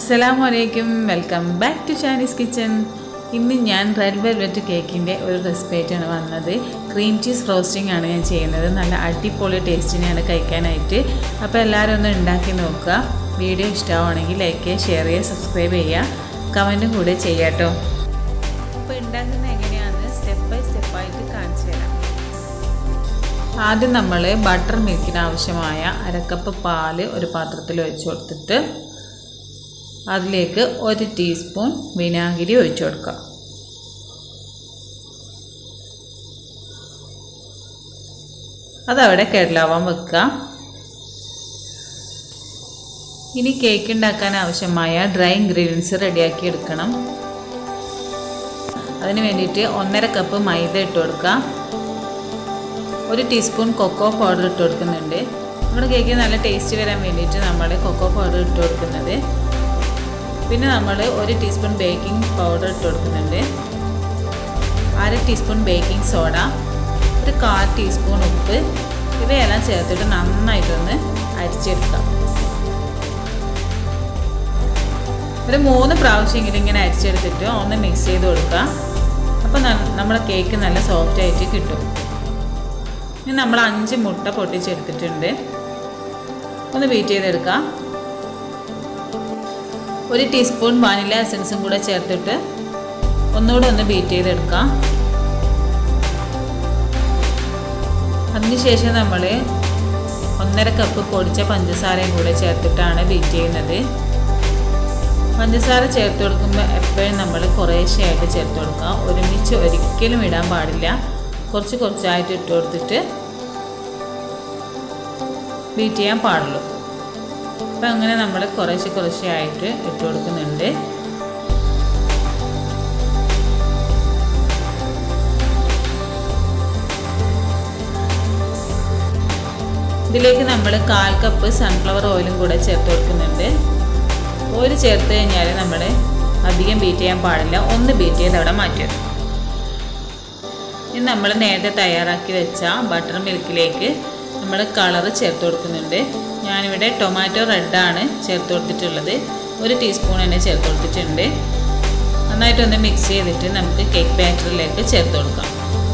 അസ്സലാമു അലൈക്കും welcome back to Chinese kitchen ഇന്ന് ഞാൻ റെഡ് വെൽവെറ്റ് കേക്കിൻ്റെ ഒരു റെസിപ്പിയായിട്ടാണ് വന്നത് ക്രീം ചീസ് റോസ്റ്റിംഗ് ആണ് ഞാൻ ചെയ്യുന്നത് നല്ല അടിപൊളി ടേസ്റ്റിനെയാണ് കഴിക്കാനായിട്ട് അപ്പോൾ എല്ലാവരും ഒന്ന് ഉണ്ടാക്കി നോക്കുക വീഡിയോ ഇഷ്ടമാണെങ്കിൽ ലൈക്ക് ചെയ്യുക ഷെയർ ചെയ്യുക സബ്സ്ക്രൈബ് ചെയ്യുക കമൻറ്റും കൂടെ ചെയ്യാട്ടോ അപ്പോൾ ഉണ്ടാക്കുന്നത് എങ്ങനെയാണെന്ന് സ്റ്റെപ്പ് ബൈ സ്റ്റെപ്പായിട്ട് കാണിച്ചു തരാം ആദ്യം നമ്മൾ ബട്ടർ മിൽക്കിന് ആവശ്യമായ അരക്കപ്പ് പാല് ഒരു പാത്രത്തിൽ ഒഴിച്ച് കൊടുത്തിട്ട് അതിലേക്ക് ഒരു ടീസ്പൂൺ വിനാഗിരി ഒഴിച്ചു കൊടുക്കുക അതവിടെ കേരളാവാൻ വെക്കുക ഇനി കേക്ക് ഉണ്ടാക്കാൻ ആവശ്യമായ ഡ്രൈ ഇൻഗ്രീഡിയൻസ് റെഡിയാക്കി എടുക്കണം അതിന് വേണ്ടിയിട്ട് ഒന്നര കപ്പ് മൈദ ഇട്ട് കൊടുക്കുക ഒരു ടീസ്പൂൺ കൊക്കോ പൗഡർ ഇട്ട് കൊടുക്കുന്നുണ്ട് നമ്മുടെ കേക്ക് നല്ല ടേസ്റ്റ് വരാൻ വേണ്ടിയിട്ട് നമ്മൾ കൊക്കോ പൗഡർ ഇട്ട് കൊടുക്കുന്നത് പിന്നെ നമ്മൾ ഒരു ടീസ്പൂൺ ബേക്കിംഗ് പൗഡർ ഇട്ട് കൊടുക്കുന്നുണ്ട് അര ടീസ്പൂൺ ബേക്കിംഗ് സോഡ ഒരു കാൽ ടീസ്പൂൺ ഉപ്പ് ഇവയെല്ലാം ചേർത്തിട്ട് നന്നായിട്ടൊന്ന് അരിച്ചെടുക്കാം ഒരു മൂന്ന് പ്രാവശ്യമെങ്കിലും ഇങ്ങനെ അരിച്ചെടുത്തിട്ട് ഒന്ന് മിക്സ് ചെയ്ത് കൊടുക്കുക അപ്പോൾ നമ്മുടെ കേക്ക് നല്ല സോഫ്റ്റ് ആയിട്ട് കിട്ടും ഇനി നമ്മൾ അഞ്ച് മുട്ട പൊട്ടിച്ചെടുത്തിട്ടുണ്ട് ഒന്ന് ബീറ്റ് ചെയ്തെടുക്കാം ഒരു ടീസ്പൂൺ വാനില എസൻസും കൂടെ ചേർത്തിട്ട് ഒന്നുകൂടെ ഒന്ന് ബീറ്റ് ചെയ്തെടുക്കാം അതിനുശേഷം നമ്മൾ ഒന്നര കപ്പ് പൊടിച്ച പഞ്ചസാരയും കൂടെ ചേർത്തിട്ടാണ് ബീറ്റ് ചെയ്യുന്നത് പഞ്ചസാര ചേർത്ത് കൊടുക്കുമ്പോൾ എപ്പോഴും നമ്മൾ കുറേശ്ശെയായിട്ട് ചേർത്ത് കൊടുക്കുക ഒരുമിച്ച് ഒരിക്കലും ഇടാൻ പാടില്ല കുറച്ച് കുറച്ചായിട്ട് ഇട്ട് കൊടുത്തിട്ട് ബീറ്റ് ചെയ്യാൻ പാടുള്ളൂ അപ്പം അങ്ങനെ നമ്മൾ കുറേശ്ശെ കുറേശ്ശെ ആയിട്ട് ഇട്ട് കൊടുക്കുന്നുണ്ട് ഇതിലേക്ക് നമ്മൾ കാൽ കപ്പ് സൺഫ്ലവർ ഓയിലും കൂടെ ചേർത്ത് കൊടുക്കുന്നുണ്ട് ഓയിൽ ചേർത്ത് കഴിഞ്ഞാൽ നമ്മൾ അധികം ബീറ്റ് ചെയ്യാൻ പാടില്ല ഒന്ന് ബീറ്റ് ചെയ്ത് അവിടെ മാറ്റുക ഇനി നമ്മൾ നേരത്തെ തയ്യാറാക്കി വെച്ച ബട്ടർ മിൽക്കിലേക്ക് നമ്മൾ കളറ് ചേർത്ത് കൊടുക്കുന്നുണ്ട് ഞാനിവിടെ ടൊമാറ്റോ റെഡാണ് ചേർത്ത് കൊടുത്തിട്ടുള്ളത് ഒരു ടീസ്പൂൺ തന്നെ ചേർത്ത് കൊടുത്തിട്ടുണ്ട് നന്നായിട്ടൊന്ന് മിക്സ് ചെയ്തിട്ട് നമുക്ക് കേക്ക് ബാറ്ററിലേക്ക് ചേർത്ത് കൊടുക്കാം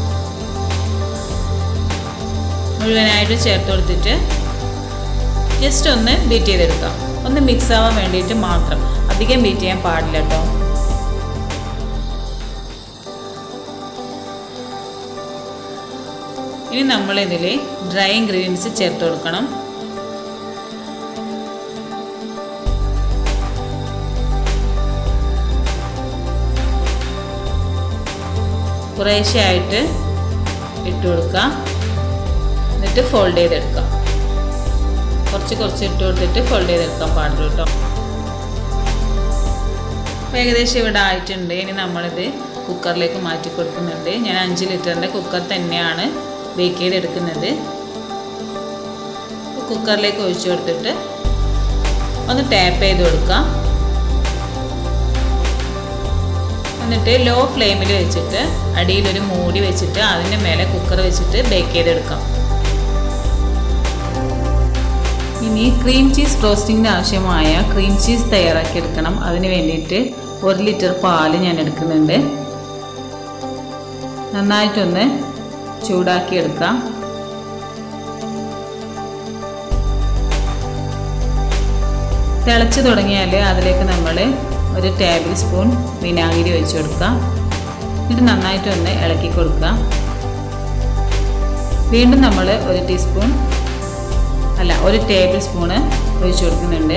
മുഴുവനായിട്ട് ചേർത്ത് കൊടുത്തിട്ട് ജസ്റ്റ് ഒന്ന് ബീറ്റ് ചെയ്തെടുക്കാം ഒന്ന് മിക്സ് ആവാൻ വേണ്ടിയിട്ട് മാത്രം അധികം ബീറ്റ് ചെയ്യാൻ പാടില്ല കേട്ടോ ഇനി നമ്മളിതിൽ ഡ്രൈ ഇൻഗ്രീഡിയൻസ് ചേർത്ത് കൊടുക്കണം കുറേശ്ശെയായിട്ട് ഇട്ട് കൊടുക്കുക എന്നിട്ട് ഫോൾഡ് ചെയ്തെടുക്കാം കുറച്ച് കുറച്ച് ഇട്ട് കൊടുത്തിട്ട് ഫോൾഡ് ചെയ്തെടുക്കാൻ പാടുള്ളൂ കേട്ടോ ഏകദേശം ഇവിടെ ആയിട്ടുണ്ട് ഇനി നമ്മളിത് കുക്കറിലേക്ക് മാറ്റി കൊടുക്കുന്നുണ്ട് ഞാൻ അഞ്ച് ലിറ്ററിൻ്റെ കുക്കർ തന്നെയാണ് ബേക്ക് ചെയ്തെടുക്കുന്നത് കുക്കറിലേക്ക് ഒഴിച്ചു കൊടുത്തിട്ട് ഒന്ന് ടാപ്പ് ചെയ്ത് കൊടുക്കാം എന്നിട്ട് ലോ ഫ്ലെയിമിൽ വെച്ചിട്ട് അടിയിലൊരു മൂടി വെച്ചിട്ട് അതിൻ്റെ മേലെ കുക്കർ വെച്ചിട്ട് ബേക്ക് ചെയ്തെടുക്കാം ഇനി ക്രീം ചീസ് റോസ്റ്റിങ്ങിന് ആവശ്യമായ ക്രീം ചീസ് തയ്യാറാക്കിയെടുക്കണം അതിന് വേണ്ടിയിട്ട് ഒരു ലിറ്റർ പാല് ഞാൻ എടുക്കുന്നുണ്ട് നന്നായിട്ടൊന്ന് ചൂടാക്കി എടുക്കാം തിളച്ച് തുടങ്ങിയാൽ അതിലേക്ക് നമ്മൾ ഒരു ടേബിൾ സ്പൂൺ വിനാഗിരി ഒഴിച്ച് കൊടുക്കാം എന്നിട്ട് നന്നായിട്ടൊന്ന് ഇളക്കി കൊടുക്കുക വീണ്ടും നമ്മൾ ഒരു ടീസ്പൂൺ അല്ല ഒരു ടേബിൾ സ്പൂണ് ഒഴിച്ച് കൊടുക്കുന്നുണ്ട്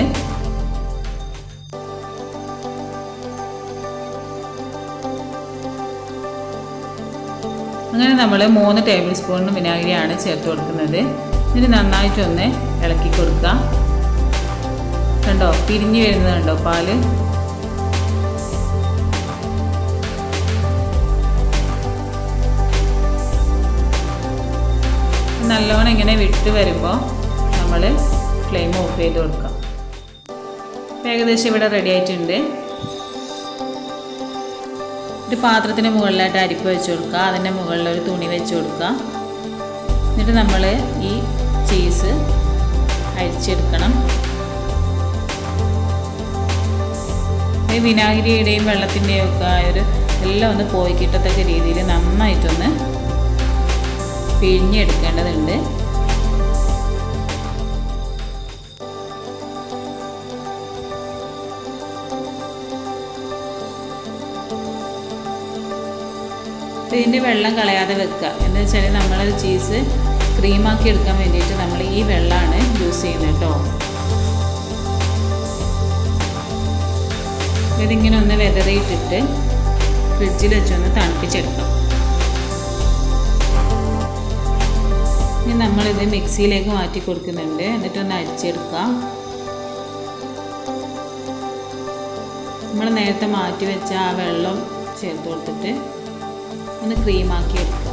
അങ്ങനെ നമ്മൾ മൂന്ന് ടേബിൾ സ്പൂൺ വിനാഗിരിയാണ് ചേർത്ത് കൊടുക്കുന്നത് എന്നിട്ട് നന്നായിട്ടൊന്ന് ഇളക്കി കൊടുക്കുക കണ്ടോ പിരിഞ്ഞു വരുന്നത് കണ്ടോ പാല് നല്ലോണം ഇങ്ങനെ വിട്ട് വരുമ്പോൾ നമ്മൾ ഫ്ലെയിം ഓഫ് ചെയ്ത് കൊടുക്കാം ഏകദേശം ഇവിടെ റെഡി ആയിട്ടുണ്ട് ഒരു പാത്രത്തിന് മുകളിലായിട്ട് അരിപ്പ് വെച്ച് കൊടുക്കുക അതിൻ്റെ മുകളിൽ ഒരു തുണി വെച്ച് കൊടുക്കുക എന്നിട്ട് നമ്മൾ ഈ ചീസ് അരിച്ചെടുക്കണം ഈ വിനാഗിരിയുടെയും വെള്ളത്തിൻ്റെയും ഒക്കെ ആ ഒരു എല്ലാം ഒന്ന് പോയി കിട്ടത്തക്ക രീതിയിൽ നന്നായിട്ടൊന്ന് പിഴിഞ്ഞെടുക്കേണ്ടതുണ്ട് ഇതിൻ്റെ വെള്ളം കളയാതെ വെക്കുക എന്ന് വെച്ചാൽ നമ്മൾ ചീസ് ക്രീമാക്കി എടുക്കാൻ വേണ്ടിയിട്ട് നമ്മൾ ഈ വെള്ളമാണ് യൂസ് ചെയ്യുന്നത് കേട്ടോ ഇതിങ്ങനെ ഒന്ന് വെതറിയിട്ടിട്ട് ഫ്രിഡ്ജിൽ വെച്ചൊന്ന് തണുപ്പിച്ചെടുക്കാം ഇനി നമ്മളിത് മിക്സിയിലേക്ക് മാറ്റി കൊടുക്കുന്നുണ്ട് എന്നിട്ടൊന്ന് അടിച്ചെടുക്കാം നമ്മൾ നേരത്തെ മാറ്റി വെച്ച ആ വെള്ളം ചേർത്ത് കൊടുത്തിട്ട് ഒന്ന് ക്രീമാക്കി എടുക്കുക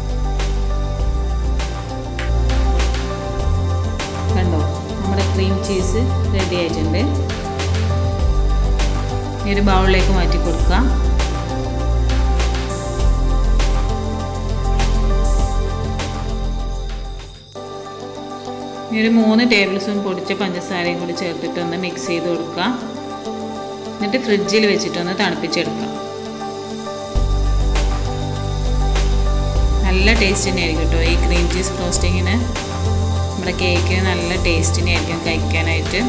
കണ്ടോ നമ്മുടെ ക്രീം ചീസ് റെഡി ആയിട്ടുണ്ട് ഈ ഒരു ബൗളിലേക്ക് മാറ്റി കൊടുക്കുക ഇനി ഒരു മൂന്ന് ടേബിൾ സ്പൂൺ പൊടിച്ച പഞ്ചസാരയും കൂടി ചേർത്തിട്ട് ഒന്ന് മിക്സ് ചെയ്ത് കൊടുക്കുക എന്നിട്ട് ഫ്രിഡ്ജിൽ വെച്ചിട്ടൊന്ന് തണുപ്പിച്ചെടുക്കാം നല്ല ടേസ്റ്റ് തന്നെയായിരിക്കും കേട്ടോ ഈ ക്രീം ചീസ് ഫ്രോസ്റ്റിങ്ങിന് നമ്മുടെ കേക്ക് നല്ല ടേസ്റ്റിനെ ആയിരിക്കും കഴിക്കാനായിട്ട്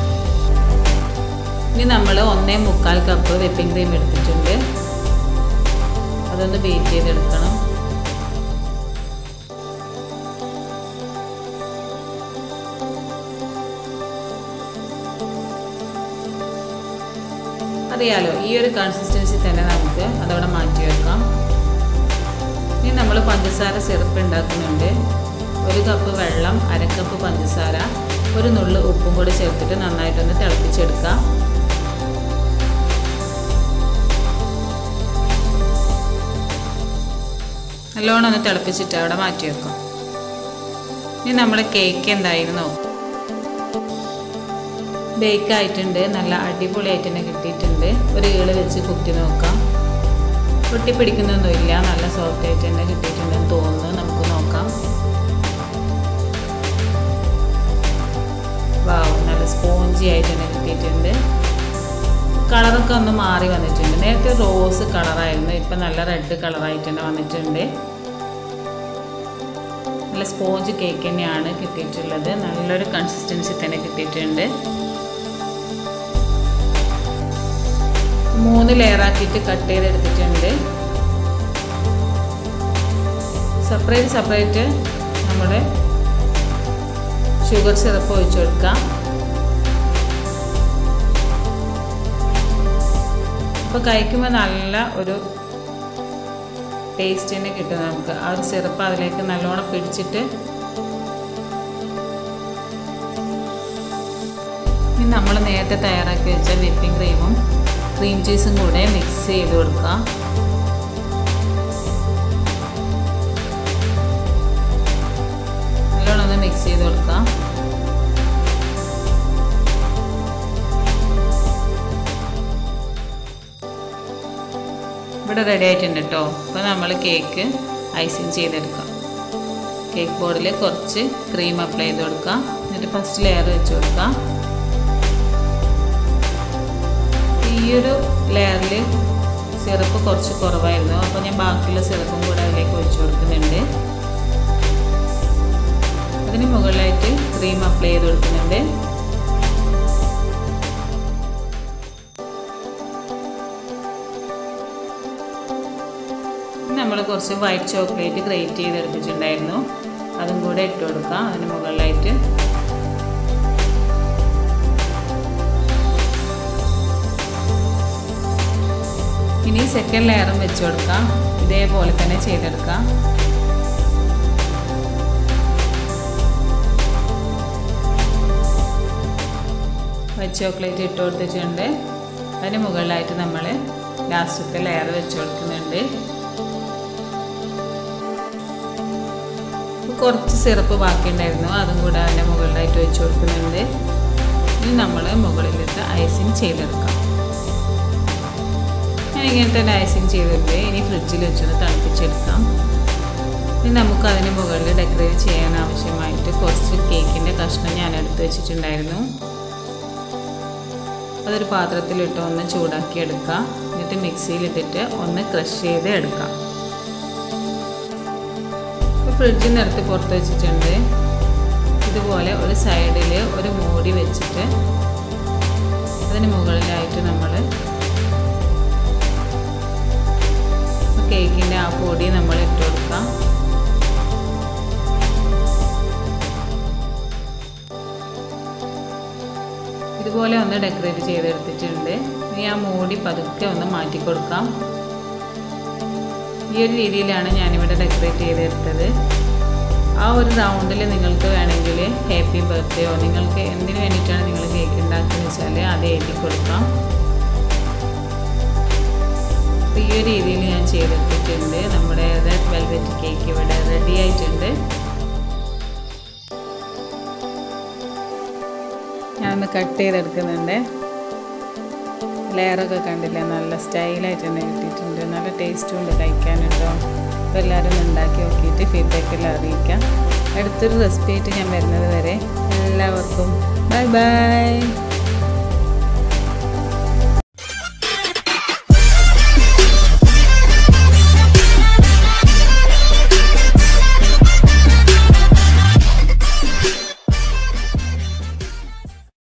ഇനി നമ്മൾ ഒന്നേ മുക്കാൽ കപ്പ് വിപ്പിംഗ് ക്രീം എടുത്തിട്ടുണ്ട് അതൊന്ന് ബീറ്റ് ചെയ്തെടുക്കണം അറിയാലോ ഈ ഒരു കൺസിസ്റ്റൻസി തന്നെ നമുക്ക് അതവിടെ മാറ്റി വെക്കാം ഇനി നമ്മൾ പഞ്ചസാര സിറപ്പ് ഉണ്ടാക്കുന്നുണ്ട് ഒരു കപ്പ് വെള്ളം അര കപ്പ് പഞ്ചസാര ഒരു നുള്ളു ഉപ്പും കൂടി ചേർത്തിട്ട് നന്നായിട്ടൊന്ന് തിളപ്പിച്ചെടുക്കാം നല്ലോണം ഒന്ന് തിളപ്പിച്ചിട്ട് അവിടെ മാറ്റി വെക്കാം ഇനി നമ്മുടെ കേക്ക് എന്തായിരുന്നു ബേക്ക് ആയിട്ടുണ്ട് നല്ല അടിപൊളിയായിട്ട് തന്നെ കിട്ടിയിട്ടുണ്ട് ഒരു ഈള് വെച്ച് കുത്തി നോക്കാം പൊട്ടിപ്പിടിക്കുന്നൊന്നുമില്ല നല്ല സോഫ്റ്റ് ആയിട്ട് തന്നെ കിട്ടിയിട്ടുണ്ടെന്ന് തോന്നുന്നു നമുക്ക് നോക്കാം വാവ് നല്ല സ്പോഞ്ചി ആയിട്ട് തന്നെ കിട്ടിയിട്ടുണ്ട് കളറൊക്കെ ഒന്ന് മാറി വന്നിട്ടുണ്ട് നേരത്തെ റോസ് കളറായിരുന്നു ഇപ്പം നല്ല റെഡ് കളറായിട്ട് തന്നെ വന്നിട്ടുണ്ട് നല്ല സ്പോഞ്ച് കേക്ക് തന്നെയാണ് കിട്ടിയിട്ടുള്ളത് നല്ലൊരു കൺസിസ്റ്റൻസി തന്നെ കിട്ടിയിട്ടുണ്ട് മൂന്ന് ലെയറാക്കിയിട്ട് കട്ട് ചെയ്തെടുത്തിട്ടുണ്ട് സെപ്പറേറ്റ് സെപ്പറേറ്റ് നമ്മുടെ ഷുഗർ സിറപ്പ് ഒഴിച്ചു കൊടുക്കാം അപ്പോൾ കഴിക്കുമ്പോൾ നല്ല ഒരു ടേസ്റ്റ് തന്നെ കിട്ടും നമുക്ക് ആ ഒരു സിറപ്പ് അതിലേക്ക് നല്ലോണം പിടിച്ചിട്ട് ഇനി നമ്മൾ നേരത്തെ തയ്യാറാക്കി വെച്ച വിപ്പിംഗ് ക്രീമും ക്രീം ചീസും കൂടെ മിക്സ് ചെയ്ത് കൊടുക്കാം നല്ലോണം ഒന്ന് മിക്സ് ചെയ്ത് കൊടുക്കാം ഇവിടെ റെഡി ആയിട്ടുണ്ട് കേട്ടോ അപ്പോൾ നമ്മൾ കേക്ക് ഐസിങ് ചെയ്തെടുക്കാം കേക്ക് ബോർഡിൽ കുറച്ച് ക്രീം അപ്ലൈ ചെയ്ത് കൊടുക്കാം എന്നിട്ട് ഫസ്റ്റ് ലെയർ വെച്ച് കൊടുക്കാം ഈ ഒരു ലെയറിൽ സിറപ്പ് കുറച്ച് കുറവായിരുന്നു അപ്പോൾ ഞാൻ ബാക്കിയുള്ള സിറപ്പും കൂടെ അതിലേക്ക് ഒഴിച്ചു കൊടുക്കുന്നുണ്ട് അതിന് മുകളിലായിട്ട് ക്രീം അപ്ലൈ ചെയ്ത് കൊടുക്കുന്നുണ്ട് നമ്മൾ കുറച്ച് വൈറ്റ് ചോക്ലേറ്റ് ഗ്രേറ്റ് ചെയ്തെടുത്തിട്ടുണ്ടായിരുന്നു അതും കൂടെ ഇട്ട് കൊടുക്കാം അതിന് മുകളിലായിട്ട് ഇനി സെക്കൻഡ് ലെയറും വെച്ച് കൊടുക്കാം ഇതേപോലെ തന്നെ ചെയ്തെടുക്കാം വൈറ്റ് ചോക്ലേറ്റ് ഇട്ട് കൊടുത്തിട്ടുണ്ട് അതിന് മുകളിലായിട്ട് നമ്മൾ ലാസ്റ്റത്തെ ലെയർ വെച്ച് കൊടുക്കുന്നുണ്ട് കുറച്ച് സിറപ്പ് ബാക്കിയുണ്ടായിരുന്നു അതും കൂടെ അതിൻ്റെ മുകളിലായിട്ട് വെച്ച് കൊടുക്കുന്നുണ്ട് ഇനി നമ്മൾ മുകളിലിട്ട് ഐസിങ് ചെയ്തെടുക്കാം ഞാൻ ഇങ്ങനെ തന്നെ ഐസിങ് ചെയ്തിട്ടുണ്ട് ഇനി ഫ്രിഡ്ജിൽ വെച്ചൊന്ന് തണുപ്പിച്ചെടുക്കാം ഇനി നമുക്ക് അതിന് മുകളിൽ ഡെക്കറേറ്റ് ചെയ്യാൻ ആവശ്യമായിട്ട് കുറച്ച് കേക്കിൻ്റെ കഷ്ണം ഞാൻ എടുത്ത് വെച്ചിട്ടുണ്ടായിരുന്നു അതൊരു പാത്രത്തിലിട്ട് ഒന്ന് ചൂടാക്കി എടുക്കാം എന്നിട്ട് മിക്സിയിലിട്ടിട്ട് ഒന്ന് ക്രഷ് ചെയ്ത് എടുക്കാം ഇപ്പോൾ ഫ്രിഡ്ജിൽ നിന്ന് എടുത്ത് പുറത്ത് വെച്ചിട്ടുണ്ട് ഇതുപോലെ ഒരു സൈഡിൽ ഒരു മൂടി വെച്ചിട്ട് അതിന് മുകളിലായിട്ട് നമ്മൾ കേക്കിൻ്റെ ആ പൊടി നമ്മൾ ഇട്ട് കൊടുക്കാം ഇതുപോലെ ഒന്ന് ഡെക്കറേറ്റ് ചെയ്തെടുത്തിട്ടുണ്ട് ഇനി ആ മൂടി പതുക്കെ ഒന്ന് മാറ്റി കൊടുക്കാം ഈ ഒരു രീതിയിലാണ് ഞാനിവിടെ ഡെക്കറേറ്റ് ചെയ്തെടുത്തത് ആ ഒരു റൗണ്ടിൽ നിങ്ങൾക്ക് വേണമെങ്കിൽ ഹാപ്പി ബർത്ത്ഡേയോ നിങ്ങൾക്ക് എന്തിനു വേണ്ടിയിട്ടാണ് നിങ്ങൾ കേക്ക് ഉണ്ടാക്കുന്നത് വെച്ചാൽ അത് എഴുതി കൊടുക്കാം അപ്പോൾ ഈ ഒരു രീതിയിൽ ഞാൻ ചെയ്തെടുത്തിട്ടുണ്ട് നമ്മുടെ റെഡ് വെൽവെറ്റ് കേക്ക് ഇവിടെ റെഡി ആയിട്ടുണ്ട് ഞാനൊന്ന് കട്ട് ചെയ്തെടുക്കുന്നുണ്ട് ലെയറൊക്കെ കണ്ടില്ല നല്ല സ്റ്റൈലായിട്ട് തന്നെ കിട്ടിയിട്ടുണ്ട് നല്ല ടേസ്റ്റും ഉണ്ട് കഴിക്കാനുണ്ടോ അപ്പോൾ എല്ലാവരും ഒന്ന് ഉണ്ടാക്കി നോക്കിയിട്ട് ഫീഡ്ബാക്കെല്ലാം അറിയിക്കാം അടുത്തൊരു റെസിപ്പി ആയിട്ട് ഞാൻ വരുന്നത് വരെ എല്ലാവർക്കും ബൈ ബൈ